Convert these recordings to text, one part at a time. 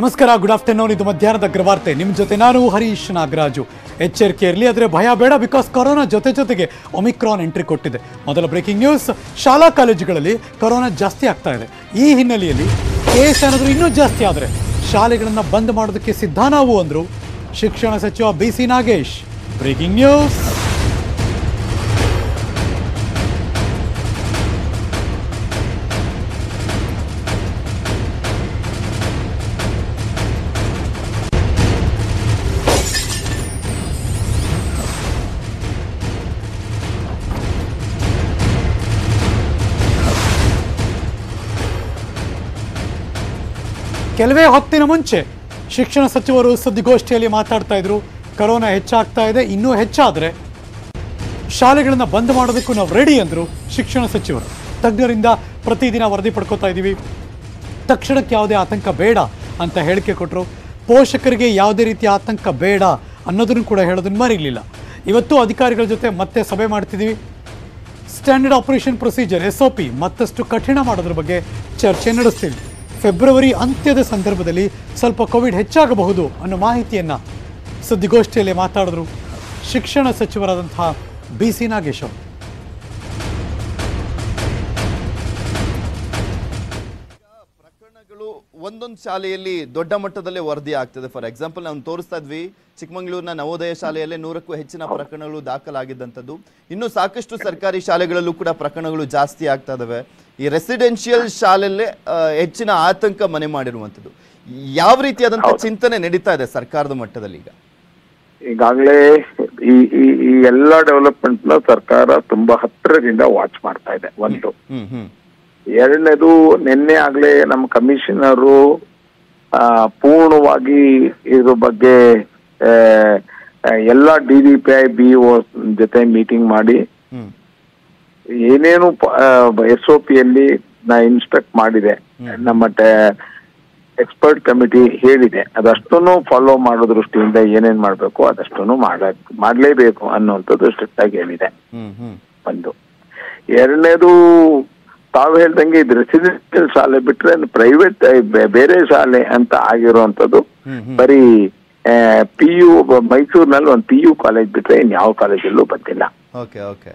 ನಮಸ್ಕಾರ good afternoon ಇದು ಮಧ್ಯಾಹ್ನದ ಅಗ್ರವಾರ್ತೆ ನಿಮ್ಮ ಜೊತೆ ನಾನು ಹರೀಶ್ ನಾಗರಾಜು ಎಚ್ಚರಿಕೆ ಇರಲಿ ಆದರೆ ಭಯ ಬೇಡ ಬಿಕಾಸ್ ಕೊರೋನಾ ಜೊತೆ ಜೊತೆಗೆ ಒಮಿಕ್ರಾನ್ ಎಂಟ್ರಿ ಕೊಟ್ಟಿದೆ ಮೊದಲ ಬ್ರೇಕಿಂಗ್ ನ್ಯೂಸ್ ಶಾಲಾ ಕಾಲೇಜುಗಳಲ್ಲಿ ಕೊರೋನಾ ಜಾಸ್ತಿ ಆಗ್ತಾ ಇದೆ ಈ ಹಿನ್ನೆಲೆಯಲ್ಲಿ ಕೇಸ್ ಏನಾದರೂ ಇನ್ನೂ ಜಾಸ್ತಿ ಆದರೆ ಶಾಲೆಗಳನ್ನು ಬಂದ್ ಮಾಡೋದಕ್ಕೆ ಸಿದ್ಧ ನಾವು ಅಂದರು ಶಿಕ್ಷಣ ಸಚಿವ B C Nagesh breaking news ಕೆಲವೇ ಹೊತ್ತಿನ ಮುಂಚೆ ಶಿಕ್ಷಣ ಸಚಿವರು ಸುದ್ದಿಗೋಷ್ಠಿಯಲ್ಲಿ ಮಾತಾಡ್ತಾ ಇದ್ರು ಕರೋನಾ ಹೆಚ್ಚಾಗ್ತಾ ಇದೆ ಇನ್ನೂ ಹೆಚ್ಚಾದರೆ ಶಾಲೆಗಳನ್ನು ಬಂದ್ ಮಾಡೋದಕ್ಕೂ ನಾವು ರೆಡಿ ಅಂದರು ಶಿಕ್ಷಣ ಸಚಿವರು ತಜ್ಞರಿಂದ ಪ್ರತಿದಿನ ವರದಿ ಪಡ್ಕೋತಾ ಇದ್ದೀವಿ ತಕ್ಷಣಕ್ಕೆ ಯಾವುದೇ ಆತಂಕ ಬೇಡ ಅಂತ ಹೇಳಿಕೆ ಕೊಟ್ಟರು ಪೋಷಕರಿಗೆ ಯಾವುದೇ ರೀತಿಯ ಆತಂಕ ಬೇಡ ಅನ್ನೋದನ್ನು ಕೂಡ ಹೇಳೋದನ್ನು ಮರೀಲಿಲ್ಲ ಇವತ್ತು ಅಧಿಕಾರಿಗಳ ಜೊತೆ ಮತ್ತೆ ಸಭೆ ಮಾಡ್ತಿದ್ದೀವಿ standard operation procedure S O P ಮತ್ತಷ್ಟು ಕಠಿಣ ಮಾಡೋದ್ರ ಬಗ್ಗೆ ಚರ್ಚೆ ನಡೆಸ್ತೀವಿ ಫೆಬ್ರವರಿ ಅಂತ್ಯದ ಸಂದರ್ಭದಲ್ಲಿ ಸ್ವಲ್ಪ ಕೋವಿಡ್ ಹೆಚ್ಚಾಗಬಹುದು ಅನ್ನೋ ಮಾಹಿತಿಯನ್ನು ಸುದ್ದಿಗೋಷ್ಠಿಯಲ್ಲಿ ಮಾತಾಡಿದ್ರು ಶಿಕ್ಷಣ ಸಚಿವರಾದಂತಹ ಬಿ ಸಿ ನಾಗೇಶ್ ಅವರು ಪ್ರಕರಣಗಳು ಒಂದೊಂದು ಶಾಲೆಯಲ್ಲಿ ದೊಡ್ಡ ಮಟ್ಟದಲ್ಲೇ ವರದಿ ಆಗ್ತದೆ ಫಾರ್ ಎಕ್ಸಾಂಪಲ್ ನಾವು ತೋರಿಸ್ತಾ ಇದ್ವಿ ಚಿಕ್ಕಮಗಳೂರಿನ ನವೋದಯ ಶಾಲೆಯಲ್ಲೇ ನೂರಕ್ಕೂ ಹೆಚ್ಚಿನ ಪ್ರಕರಣಗಳು ದಾಖಲಾಗಿದ್ದಂಥದ್ದು ಇನ್ನು ಸಾಕಷ್ಟು ಸರ್ಕಾರಿ ಶಾಲೆಗಳಲ್ಲೂ ಕೂಡ ಪ್ರಕರಣಗಳು ಜಾಸ್ತಿ ಆಗ್ತಾ ಇದಾವೆ ಈ ರೆಸಿಡೆನ್ಷಿಯಲ್ ಶಾಲೆಯಲ್ಲೇ ಆ, ಹೆಚ್ಚಿನ ಆತಂಕ ಮನೆ ಮಾಡಿರುವಂಥದ್ದು ಯಾವ ರೀತಿಯಾದಂಥ ಚಿಂತನೆ ನಡೀತಾ ಇದೆ ಸರ್ಕಾರದ ಮಟ್ಟದಲ್ಲಿ ಈಗ ಈಗಾಗಲೇ ಈ ಈ ಈ ಎಲ್ಲಾ ಡೆವಲಪ್ಮೆಂಟ್ ನ ಸರ್ಕಾರ ತುಂಬಾ ಹತ್ತಿರದಿಂದ ವಾಚ್ ಮಾಡ್ತಾ ಇದೆ ಒಂದು ಹ್ಮ್ ಹ್ಮ್ ಎರಡನೇದು ನಿನ್ನೆ ಆಗ್ಲೇ ನಮ್ಮ ಕಮಿಷನರು ಆ, ಪೂರ್ಣವಾಗಿ ಇದ್ರ ಬಗ್ಗೆ ಆ, ಆ, ಎಲ್ಲಾ D D P I B O ಜೊತೆ ಮೀಟಿಂಗ್ ಮಾಡಿ ಹ್ಮ್ ಏನೇನು ಎಸ್ ಒ ಪಿಯಲ್ಲಿ ನಾ ಇನ್ಸ್ಪೆಕ್ಟ್ ಮಾಡಿದೆ ನಮ್ಮ ಎಕ್ಸ್ಪರ್ಟ್ ಕಮಿಟಿ ಹೇಳಿದೆ ಅದಷ್ಟನ್ನು ಫಾಲೋ ಮಾಡೋ ದೃಷ್ಟಿಯಿಂದ ಏನೇನ್ ಮಾಡ್ಬೇಕು ಅದಷ್ಟನ್ನು ಮಾಡ ಮಾಡ್ಲೇಬೇಕು ಅನ್ನುವಂಥದ್ದು ಸ್ಟ್ರಿಕ್ಟ್ ಆಗಿ ಹೇಳಿದೆ ಹ್ಮ್ ಹ್ಮ್ ಒಂದು ಎರಡನೇದು ತಾವು ಹೇಳ್ದಂಗೆ ಇದು ರೆಸಿಡೆನ್ಷಿಯಲ್ ಶಾಲೆ ಬಿಟ್ರೆ ಪ್ರೈವೇಟ್ ಬೇರೆ ಶಾಲೆ ಅಂತ ಆಗಿರುವಂತದ್ದು ಹ್ಮ್ ಹ್ಮ್ ಬರೀ ಪಿ ಯು ಮೈಸೂರಿನಲ್ಲಿ ಒಂದು ಪಿ ಯು ಕಾಲೇಜ್ ಬಿಟ್ರೆ ಇನ್ ಯಾವ ಕಾಲೇಜಲ್ಲೂ ಬಂದಿಲ್ಲ ಓಕೆ ಓಕೆ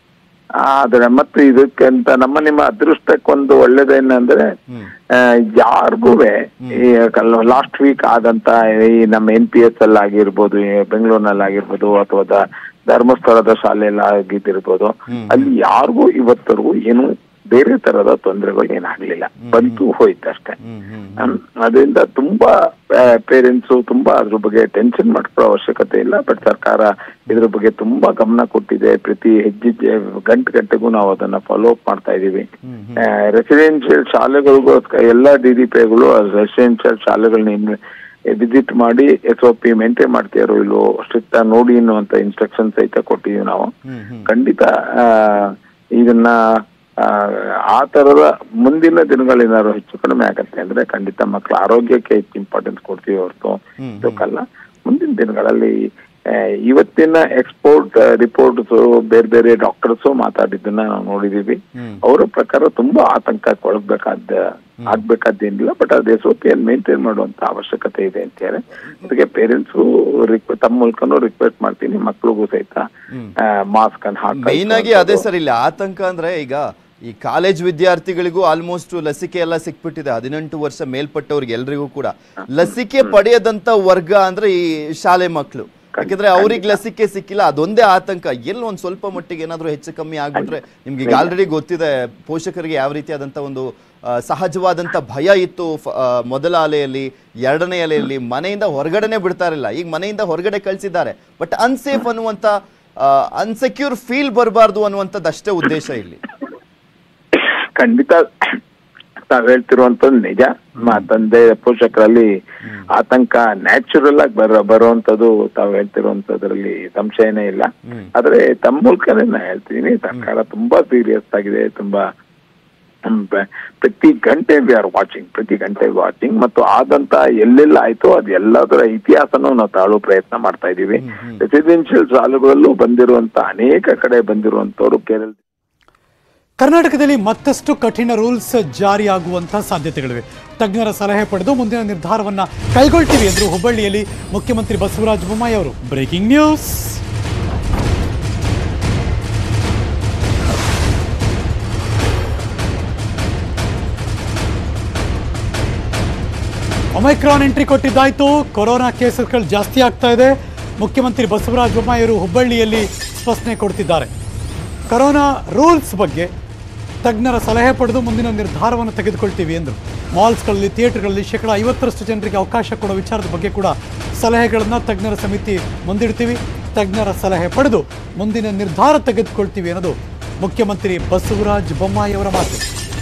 ಆದ್ರೆ ಮತ್ತೆ ಇದಕ್ಕಂತ ನಮ್ಮ ನಿಮ್ಮ ಅದೃಷ್ಟಕ್ಕೊಂದು ಒಳ್ಳೇದೇನಂದ್ರೆ ಹ್ಮ್ ಯಾರಿಗೂ ಈ ಲಾಸ್ಟ್ ವೀಕ್ ಆದಂತ ಈ ನಮ್ಮ ಎನ್ ಪಿ ಎಸ್ ಅಲ್ಲಿ ಆಗಿರ್ಬೋದು ಈ ಬೆಂಗಳೂರಿನಲ್ಲಿ ಆಗಿರ್ಬೋದು ಅಥವಾ ದ- ಧರ್ಮಸ್ಥಳದ ಶಾಲೆಯಲ್ಲಿ ಆಗಿದ್ದಿರ್ಬೋದು ಅಲ್ಲಿ ಯಾರಿಗೂ ಇವತ್ತರೆಗೂ ಏನು ಬೇರೆ ತರದ ತೊಂದರೆಗಳು ಏನಾಗ್ಲಿಲ್ಲ ಬಂತು ಹೋಯ್ತು ಅಷ್ಟೇ ಹ್ಮ್ ಹ್ಮ್ ಹ್ಮ್. ಅದರಿಂದ ತುಂಬಾ ಪೇರೆಂಟ್ಸ್ ತುಂಬಾ ಅದ್ರ ಬಗ್ಗೆ ಟೆನ್ಷನ್ ಮಾಡ್ಕೊಳ್ಳೋ ಅವಶ್ಯಕತೆ ಇಲ್ಲ ಬಟ್ ಸರ್ಕಾರ ಇದ್ರ ಬಗ್ಗೆ ತುಂಬಾ ಗಮನ ಕೊಟ್ಟಿದೆ ಪ್ರತಿ ಹೆಜ್ಜೆ ಗಂಟೆ ಗಂಟೆಗೂ ನಾವು ಅದನ್ನ ಫಾಲೋ ಅಪ್ ಮಾಡ್ತಾ ಇದೀವಿ ಹ್ಮ್ ರೆಸಿಡೆನ್ಷಿಯಲ್ ಶಾಲೆಗಳಿಗೋಸ್ಕರ ಎಲ್ಲ ಡಿ ಡಿ ಪಿಗಳು ರೆಸಿಡೆನ್ಷಿಯಲ್ ಶಾಲೆಗಳನ್ನ ವಿಸಿಟ್ ಮಾಡಿ ಎಸ್ ಒ ಪಿ ಮೇಂಟೈನ್ ಮಾಡ್ತೀರೋ ಇಲ್ಲೋ ಸ್ಟ್ರಿಕ್ಟ್ ನೋಡಿ ಅನ್ನುವಂತ ಇನ್ಸ್ಟ್ರಕ್ಷನ್ ಸಹಿತ ಕೊಟ್ಟಿದೀವಿ ನಾವು ಹ್ಮ್ ಹ್ಮ್ ಖಂಡಿತ ಆ, ಇದನ್ನ ಆ, ಆ ತರದ ಮುಂದಿನ ದಿನಗಳೇನಾದ್ರು ಹೆಚ್ಚು ಕಡಿಮೆ ಆಗತ್ತೆ ಅಂದ್ರೆ ಖಂಡಿತ ಮಕ್ಕಳ ಆರೋಗ್ಯಕ್ಕೆ ಹೆಚ್ಚು ಇಂಪಾರ್ಟೆನ್ಸ್ ಕೊಡ್ತೀವಿ ಹೊರತು ಹ್ಮ್, ಇದಕ್ಕಲ್ಲ ಮುಂದಿನ ದಿನಗಳಲ್ಲಿ ಆ, ಇವತ್ತಿನ ಎಕ್ಸ್ಪೋರ್ಟ್ ರಿಪೋರ್ಟ್ಸ್ ಬೇರೆ ಬೇರೆ ಡಾಕ್ಟರ್ಸ್ ಮಾತಾಡಿದ್ದನ್ನ ನಾವು ನೋಡಿದೀವಿ ಹ್ಮ್ ಅವರ ಪ್ರಕಾರ ತುಂಬಾ ಆತಂಕಕ್ಕೆ ಒಳಗ್ಬೇಕಾದ ಆಗ್ಬೇಕಾದ್ದೇನಿಲ್ಲ ಬಟ್ ಅದು ಎಸ್ ಒ ಪಿ ಅಲ್ಲಿ ಮೇಂಟೈನ್ ಮಾಡುವಂತ ಅವಶ್ಯಕತೆ ಇದೆ ಅಂತ ಹೇಳಿ ಅದಕ್ಕೆ ಪೇರೆಂಟ್ಸ್ ತಮ್ಮ ಮೂಲಕನೂ ರಿಕ್ವೆಸ್ಟ್ ಮಾಡ್ತೀನಿ ಮಕ್ಳಿಗೂ ಸಹಿತ ಮಾಸ್ಕ್ ಅನ್ನು ಹಾಕಿ ಮೈನ್ ಆಗಿ ಅದೇ ಸರ್ ಇಲ್ಲಿ ಆತಂಕ ಅಂದ್ರೆ ಈಗ ಈ ಕಾಲೇಜ್ ವಿದ್ಯಾರ್ಥಿಗಳಿಗೂ ಆಲ್ಮೋಸ್ಟ್ ಲಸಿಕೆ ಎಲ್ಲ ಸಿಕ್ಬಿಟ್ಟಿದೆ ಹದಿನೆಂಟು ವರ್ಷ ಮೇಲ್ಪಟ್ಟವ್ರಿಗೆ ಎಲ್ರಿಗೂ ಕೂಡ ಲಸಿಕೆ ಪಡೆಯದಂತ ವರ್ಗ ಅಂದ್ರೆ ಈ ಶಾಲೆ ಮಕ್ಕಳು ಯಾಕಂದ್ರೆ ಅವ್ರಿಗೆ ಲಸಿಕೆ ಸಿಕ್ಕಿಲ್ಲ ಅದೊಂದೇ ಆತಂಕ ಎಲ್ಲಿ ಒಂದ್ ಸ್ವಲ್ಪ ಮಟ್ಟಿಗೆ ಏನಾದ್ರೂ ಹೆಚ್ಚು ಕಮ್ಮಿ ಆಗ್ಬಿಟ್ರೆ ನಿಮ್ಗೆ ಈಗ ಆಲ್ರೆಡಿ ಗೊತ್ತಿದೆ ಪೋಷಕರಿಗೆ ಯಾವ ರೀತಿಯಾದಂತ ಒಂದು ಆ, ಸಹಜವಾದಂತ ಭಯ ಇತ್ತು ಫ- ಆ, ಮೊದಲ ಅಲೆಯಲ್ಲಿ ಎರಡನೇ ಅಲೆಯಲ್ಲಿ ಮನೆಯಿಂದ ಹೊರಗಡೆನೆ ಬಿಡ್ತಾ ಇರಲಿಲ್ಲ ಈಗ ಮನೆಯಿಂದ ಹೊರಗಡೆ ಕಳಿಸಿದ್ದಾರೆ ಬಟ್ ಅನ್ಸೇಫ್ ಅನ್ನುವಂತ ಅನ್ಸೆಕ್ಯೂರ್ ಫೀಲ್ ಬರಬಾರ್ದು ಅನ್ನುವಂಥದ್ದು ಅಷ್ಟೇ ಉದ್ದೇಶ ಇಲ್ಲಿ ಖಂಡಿತ ತಾವ್ ಹೇಳ್ತಿರುವಂತದ್ದು ನಿಜ ಮ- ತಂದೆ ಪೋಷಕರಲ್ಲಿ ಆತಂಕ ನ್ಯಾಚುರಲ್ ಆಗಿ ಬರೋ ಬರುವಂತದ್ದು ತಾವ್ ಹೇಳ್ತಿರುವಂತದ್ರಲ್ಲಿ ಸಂಶಯನೇ ಇಲ್ಲ ಹ್ಮ್. ಆದ್ರೆ ತಮ್ಮ ಮೂಲಕನೇ ನಾ ಹೇಳ್ತೀನಿ ಸರ್ಕಾರ ತುಂಬಾ ಸೀರಿಯಸ್ ಆಗಿದೆ ತುಂಬಾ ಹ್ಮ್, ಬ- ಪ್ರತಿ ಗಂಟೆ ವಿ ಆರ್ ವಾಚಿಂಗ್ ಪ್ರತಿ ಗಂಟೆ ವಾಚಿಂಗ್ ಮತ್ತು ಆದಂತ ಎಲ್ಲೆಲ್ಲ ಆಯ್ತು ಅದು ಎಲ್ಲದರ ಇತಿಹಾಸನೂ ನಾವು ತಾಳೋ ಪ್ರಯತ್ನ ಮಾಡ್ತಾ ಇದೀವಿ ರೆಸಿಡೆನ್ಷಿಯಲ್ ಶಾಲೆಗಳಲ್ಲೂ ಬಂದಿರುವಂತ ಅನೇಕ ಕಡೆ ಬಂದಿರುವಂತವ್ರು ಕೇರಳ ಕರ್ನಾಟಕದಲ್ಲಿ ಮತ್ತಷ್ಟು ಕಠಿಣ ರೂಲ್ಸ್ ಜಾರಿಯಾಗುವಂತಹ ಸಾಧ್ಯತೆಗಳಿವೆ ತಜ್ಞರ ಸಲಹೆ ಪಡೆದು ಮುಂದಿನ ನಿರ್ಧಾರವನ್ನ ಕೈಗೊಳ್ತೀವಿ ಎಂದರು ಹುಬ್ಬಳ್ಳಿಯಲ್ಲಿ ಮುಖ್ಯಮಂತ್ರಿ ಬಸವರಾಜ ಬೊಮ್ಮಾಯಿ ಅವರು ಬ್ರೇಕಿಂಗ್ ನ್ಯೂಸ್ ಒಮೈಕ್ರಾನ್ ಎಂಟ್ರಿ ಕೊಟ್ಟಿದ್ದಾಯ್ತು ಕೊರೋನಾ ಕೇಸಸ್ಗಳು ಜಾಸ್ತಿ ಆಗ್ತಾ ಇದೆ ಮುಖ್ಯಮಂತ್ರಿ ಬಸವರಾಜ ಬೊಮ್ಮಾಯಿ ಅವರು ಹುಬ್ಬಳ್ಳಿಯಲ್ಲಿ ಸ್ಪಷ್ಟನೆ ಕೊಡ್ತಿದ್ದಾರೆ ಕೊರೋನಾ ರೂಲ್ಸ್ ಬಗ್ಗೆ ತಜ್ಞರ ಸಲಹೆ ಪಡೆದು ಮುಂದಿನ ನಿರ್ಧಾರವನ್ನು ತೆಗೆದುಕೊಳ್ತೀವಿ ಎಂದರು ಮಾಲ್ಸ್ಗಳಲ್ಲಿ ಥಿಯೇಟರ್ಗಳಲ್ಲಿ ಶೇಕಡ ಐವತ್ತರಷ್ಟು ಜನರಿಗೆ ಅವಕಾಶ ಕೊಡೋ ವಿಚಾರದ ಬಗ್ಗೆ ಕೂಡ ಸಲಹೆಗಳನ್ನು ತಜ್ಞರ ಸಮಿತಿ ಮುಂದಿಡ್ತೀವಿ ತಜ್ಞರ ಸಲಹೆ ಪಡೆದು ಮುಂದಿನ ನಿರ್ಧಾರ ತೆಗೆದುಕೊಳ್ತೀವಿ ಅನ್ನೋದು ಮುಖ್ಯಮಂತ್ರಿ ಬಸವರಾಜ ಬೊಮ್ಮಾಯಿ ಅವರ ಮಾತು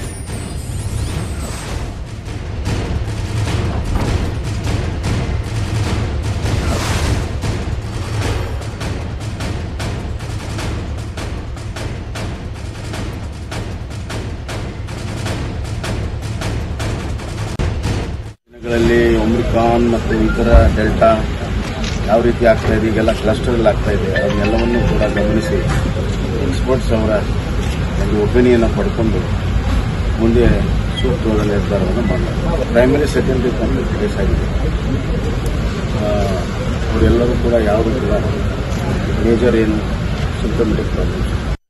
ದಿನಗಳಲ್ಲಿ ಒಮ್ರಿಕಾನ್ ಮತ್ತು ಇತರ ಡೆಲ್ಟಾ ಯಾವ ರೀತಿ ಆಗ್ತಾ ಇದೆ ಈಗೆಲ್ಲ ಕ್ಲಸ್ಟರ್ ಆಗ್ತಾ ಇದೆ ಅದನ್ನೆಲ್ಲವನ್ನೂ ಕೂಡ ಗಮನಿಸಿ ಎಕ್ಸ್ಪರ್ಟ್ಸ್ ಅವರ ಒಂದು ಒಪಿನಿಯನ್ ಪಡ್ಕೊಂಡು ಮುಂದೆ ಸೂಕ್ತವಾದ ನಿರ್ಧಾರವನ್ನು ಮಾಡಲಾಗಿದೆ ಪ್ರೈಮರಿ ಸೆಕೆಂಡರಿ ಕಾಂಪ್ಲಿಕೇಟಸ್ ಆಗಿದೆ ಆ, ಅವರೆಲ್ಲರೂ ಕೂಡ ಯಾವುದೂ ಕೂಡ ಮೇಜರ್ ಏನು ಸಿಂಟಮೆಟಿಕ್ ಪ್ರಾಬ್ಲಮ್ಸ್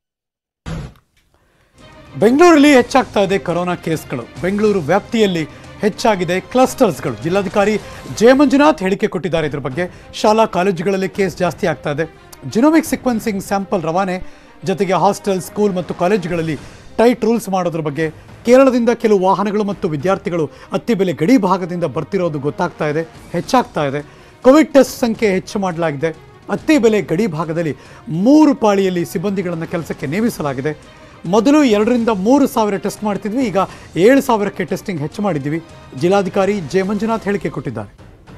ಬೆಂಗಳೂರಲ್ಲಿ ಹೆಚ್ಚಾಗ್ತಾ ಇದೆ ಕೊರೋನಾ ಕೇಸ್ಗಳು ಬೆಂಗಳೂರು ವ್ಯಾಪ್ತಿಯಲ್ಲಿ ಹೆಚ್ಚಾಗಿದೆ ಕ್ಲಸ್ಟರ್ಸ್ಗಳು ಜಿಲ್ಲಾಧಿಕಾರಿ ಜೆ ಮಂಜುನಾಥ್ ಹೇಳಿಕೆ ಕೊಟ್ಟಿದ್ದಾರೆ ಇದ್ರ ಬಗ್ಗೆ ಶಾಲಾ ಕಾಲೇಜುಗಳಲ್ಲಿ ಕೇಸ್ ಜಾಸ್ತಿ ಆಗ್ತಾ ಇದೆ ಜಿನೋಮಿಕ್ ಸಿಕ್ವೆನ್ಸಿಂಗ್ ಸ್ಯಾಂಪಲ್ ರವಾನೆ ಜೊತೆಗೆ ಹಾಸ್ಟೆಲ್ ಸ್ಕೂಲ್ ಮತ್ತು ಕಾಲೇಜುಗಳಲ್ಲಿ ಟೈಟ್ ರೂಲ್ಸ್ ಮಾಡೋದ್ರ ಬಗ್ಗೆ ಕೇರಳದಿಂದ ಕೆಲವು ವಾಹನಗಳು ಮತ್ತು ವಿದ್ಯಾರ್ಥಿಗಳು ಅತ್ತಿಬೆಲೆ ಗಡಿ ಭಾಗದಿಂದ ಬರ್ತಿರೋದು ಗೊತ್ತಾಗ್ತಾ ಇದೆ ಹೆಚ್ಚಾಗ್ತಾ ಇದೆ ಕೋವಿಡ್ ಟೆಸ್ಟ್ ಸಂಖ್ಯೆ ಹೆಚ್ಚು ಮಾಡಲಾಗಿದೆ ಅತ್ತಿಬೆಲೆ ಗಡಿ ಭಾಗದಲ್ಲಿ ಮೂರು ಪಾಳಿಯಲ್ಲಿ ಸಿಬ್ಬಂದಿಗಳನ್ನು ಕೆಲಸಕ್ಕೆ ನೇಮಿಸಲಾಗಿದೆ ಮೊದಲು ಎರಡರಿಂದ ಮೂರು ಸಾವಿರ ಟೆಸ್ಟ್ ಮಾಡ್ತಿದ್ವಿ ಈಗ ಏಳು ಸಾವಿರಕ್ಕೆ ಟೆಸ್ಟಿಂಗ್ ಹೆಚ್ಚು ಮಾಡಿದ್ದೀವಿ ಜಿಲ್ಲಾಧಿಕಾರಿ ಜೆ ಮಂಜುನಾಥ್ ಹೇಳಿಕೆ ಕೊಟ್ಟಿದ್ದಾರೆ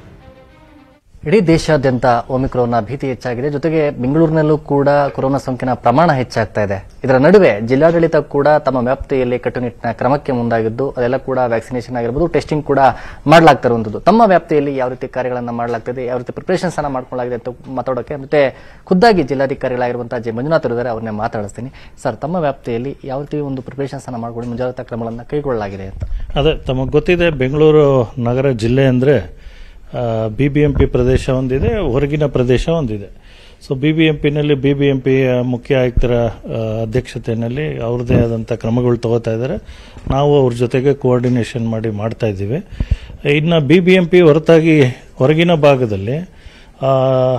ಇಡೀ ದೇಶಾದ್ಯಂತ ಒಮಿಕ್ರೋನ್ನ ಭೀತಿ ಹೆಚ್ಚಾಗಿದೆ ಜೊತೆಗೆ ಬೆಂಗಳೂರಿನಲ್ಲೂ ಕೂಡ ಕೊರೋನಾ ಸೋಂಕಿನ ಪ್ರಮಾಣ ಹೆಚ್ಚಾಗ್ತಾ ಇದೆ ಇದರ ನಡುವೆ ಜಿಲ್ಲಾಡಳಿತ ಕೂಡ ತಮ್ಮ ವ್ಯಾಪ್ತಿಯಲ್ಲಿ ಕಟ್ಟುನಿಟ್ಟಿನ ಕ್ರಮಕ್ಕೆ ಮುಂದಾಗಿದ್ದು ಅದೆಲ್ಲ ಕೂಡ ವ್ಯಾಕ್ಸಿನೇಷನ್ ಆಗಿರ್ಬೋದು ಟೆಸ್ಟಿಂಗ್ ಕೂಡ ಮಾಡಲಾಗ್ತಾ ಇರುವಂಥದ್ದು ತಮ್ಮ ವ್ಯಾಪ್ತಿಯಲ್ಲಿ ಯಾವ ರೀತಿ ಕಾರ್ಯಗಳನ್ನು ಮಾಡಲಾಗ್ತದೆ ಯಾವ ರೀತಿ ಪ್ರಿಪರೇಷನ್ಸ್ ಅನ್ನ ಮಾಡ್ಕೊಳ್ಳಾಗಿದೆ ಅಂತ ಮಾತಾಡೋಕೆ ಮತ್ತೆ ಖುದ್ದಾಗಿ ಜಿಲ್ಲಾಧಿಕಾರಿಗಳಾಗಿರುವಂತಹ ಜೆ ಮಂಜುನಾಥ್ ಇದ್ದಾರೆ ಅವ್ರನ್ನೇ ಮಾತಾಡಿಸ್ತೀನಿ ಸರ್ ತಮ್ಮ ವ್ಯಾಪ್ತಿಯಲ್ಲಿ ಯಾವ ರೀತಿ ಒಂದು ಪ್ರಿಪರೇಷನ್ಸ್ ಅನ್ನ ಮಾಡ್ಕೊಂಡು ಮುಂಜಾಗ್ರತಾ ಕ್ರಮಗಳನ್ನು ಕೈಗೊಳ್ಳಲಾಗಿದೆ ಅಂತ ಅದೇ ತಮಗೆ ಗೊತ್ತಿದೆ ಬೆಂಗಳೂರು ನಗರ ಜಿಲ್ಲೆ ಅಂದರೆ ಬಿ ಬಿ ಎಂ ಪಿ ಪ್ರದೇಶ ಒಂದಿದೆ ಹೊರಗಿನ ಪ್ರದೇಶ ಒಂದಿದೆ ಸೊ ಬಿ ಬಿ ಎಂ ಪಿನಲ್ಲಿ ಬಿ ಬಿ ಎಂ ಪಿ ಮುಖ್ಯ ಆಯುಕ್ತರ ಆ, ಅಧ್ಯಕ್ಷತೆಯಲ್ಲಿ ಅವ್ರದ್ದೇ ಆದಂಥ ಕ್ರಮಗಳು ತಗೋತಾ ಇದ್ದಾರೆ ನಾವು ಅವ್ರ ಜೊತೆಗೆ ಕೋಆರ್ಡಿನೇಷನ್ ಮಾಡಿ ಮಾಡ್ತಾ ಇದ್ದೀವಿ ಇನ್ನು ಬಿ ಬಿ ಎಂ ಪಿ ಹೊರತಾಗಿ ಹೊರಗಿನ ಭಾಗದಲ್ಲಿ ಆ,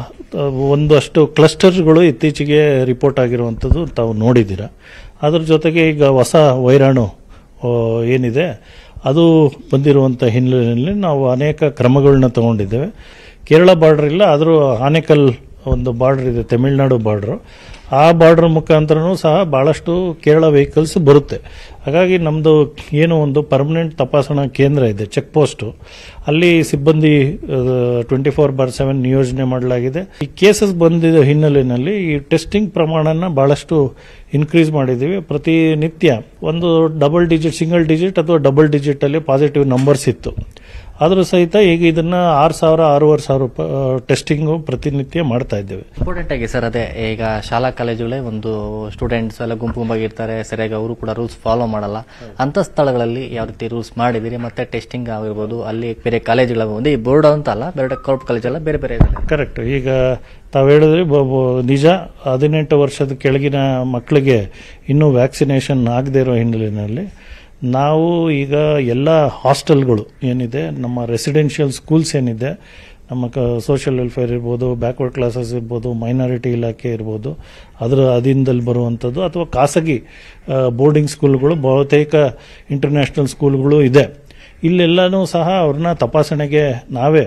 ಒಂದಷ್ಟು ಕ್ಲಸ್ಟರ್ಗಳು ಇತ್ತೀಚೆಗೆ ರಿಪೋರ್ಟ್ ಆಗಿರುವಂಥದ್ದು ತಾವು ನೋಡಿದ್ದೀರ ಅದ್ರ ಜೊತೆಗೆ ಈಗ ಹೊಸ ವೈರಾಣು ಆ, ಏನಿದೆ ಅದು ಬಂದಿರುವಂಥ ಹಿನ್ನೆಲೆಯಲ್ಲಿ ನಾವು ಅನೇಕ ಕ್ರಮಗಳನ್ನ ತಗೊಂಡಿದ್ದೇವೆ ಕೇರಳ ಬಾರ್ಡರ್ ಇಲ್ಲ ಆದರೂ ಆನೇಕಲ್ ಒಂದು ಬಾರ್ಡರ್ ಇದೆ ತಮಿಳುನಾಡು ಬಾರ್ಡ್ರು ಆ ಬಾರ್ಡರ್ ಮುಖಾಂತರನೂ ಸಹ ಭಾಳಷ್ಟು ಕೇರಳ ವೆಹಿಕಲ್ಸ್ ಬರುತ್ತೆ ಹಾಗಾಗಿ ನಮ್ಮದು ಏನು ಒಂದು ಪರ್ಮನೆಂಟ್ ತಪಾಸಣಾ ಕೇಂದ್ರ ಇದೆ ಚೆಕ್ ಪೋಸ್ಟು ಅಲ್ಲಿ ಸಿಬ್ಬಂದಿ ಟ್ವೆಂಟಿ ಫೋರ್ ಬಾರ್ ಸೆವೆನ್ ನಿಯೋಜನೆ ಮಾಡಲಾಗಿದೆ ಈ ಕೇಸಸ್ ಬಂದಿದ್ದ ಹಿನ್ನೆಲೆಯಲ್ಲಿ ಈ ಟೆಸ್ಟಿಂಗ್ ಪ್ರಮಾಣನ ಭಾಳಷ್ಟು ಇನ್ಕ್ರೀಸ್ ಮಾಡಿದ್ದೀವಿ ಪ್ರತಿನಿತ್ಯ ಒಂದು ಡಬಲ್ ಡಿಜಿಟ್ ಸಿಂಗಲ್ ಡಿಜಿಟ್ ಅಥವಾ ಡಬಲ್ ಡಿಜಿಟ್ ಅಲ್ಲಿ ಪಾಸಿಟಿವ್ ನಂಬರ್ಸ್ ಇತ್ತು ಆದರೂ ಸಹಿತ ಈಗ ಇದನ್ನ ಆರು ಸಾವಿರ ಆರೂವರೆ ಸಾವಿರ ರೂಪಾಯಿ ಟೆಸ್ಟಿಂಗು ಪ್ರತಿನಿತ್ಯ ಮಾಡ್ತಾ ಇದ್ದೇವೆ ಇಂಪಾರ್ಟೆಂಟ್ ಆಗಿ ಸರ್ ಅದೇ ಈಗ ಶಾಲಾ ಕಾಲೇಜುಗಳೇ ಒಂದು ಸ್ಟೂಡೆಂಟ್ಸ್ ಎಲ್ಲ ಗುಂಪು ಗುಂಪಾಗಿರ್ತಾರೆ ಸರಿಯಾಗಿ ಅವರು ಕೂಡ ರೂಲ್ಸ್ ಫಾಲೋ ಮಾಡಲ್ಲ ಅಂತ ಸ್ಥಳಗಳಲ್ಲಿ ಯಾವ ರೀತಿ ರೂಲ್ಸ್ ಮಾಡಿದಿರಿ ಮತ್ತೆ ಟೆಸ್ಟಿಂಗ್ ಆಗಿರ್ಬೋದು ಅಲ್ಲಿ ಬೇರೆ ಕಾಲೇಜುಗಳ ಒಂದು ಈ ಬೋರ್ಡ್ ಅಂತ ಅಲ್ಲ ಬೇರೆ ಕಾರ್ಪ್ ಕಾಲೇಜ್ ಎಲ್ಲ ಬೇರೆ ಬೇರೆ ಇದೆ ಕರೆಕ್ಟ್ ಈಗ ತಾವು ಹೇಳಿದ್ರಿ ಬ- ಬ- ನಿಜ ಹದಿನೆಂಟು ವರ್ಷದ ಕೆಳಗಿನ ಮಕ್ಕಳಿಗೆ ಇನ್ನೂ ವ್ಯಾಕ್ಸಿನೇಷನ್ ಆಗದೇ ಇರೋ ಹಿನ್ನೆಲೆಯಲ್ಲಿ ನಾವು ಈಗ ಎಲ್ಲ ಹಾಸ್ಟೆಲ್ಗಳು ಏನಿದೆ ನಮ್ಮ ರೆಸಿಡೆನ್ಷಿಯಲ್ ಸ್ಕೂಲ್ಸ್ ಏನಿದೆ ನಮ್ಮ ಸೋಷಿಯಲ್ ವೆಲ್ಫೇರ್ ಇರ್ಬೋದು ಬ್ಯಾಕ್ವರ್ಡ್ ಕ್ಲಾಸಸ್ ಇರ್ಬೋದು ಮೈನಾರಿಟಿ ಇಲಾಖೆ ಇರ್ಬೋದು ಅದರ ಅಧೀನದಲ್ಲಿ ಬರುವಂಥದ್ದು ಅಥವಾ ಖಾಸಗಿ ಬೋರ್ಡಿಂಗ್ ಸ್ಕೂಲ್ಗಳು ಬಹುತೇಕ ಇಂಟರ್ನ್ಯಾಷನಲ್ ಸ್ಕೂಲ್ಗಳು ಇದೆ ಇಲ್ಲೆಲ್ಲನೂ ಸಹ ಅವ್ರನ್ನ ತಪಾಸಣೆಗೆ ನಾವೇ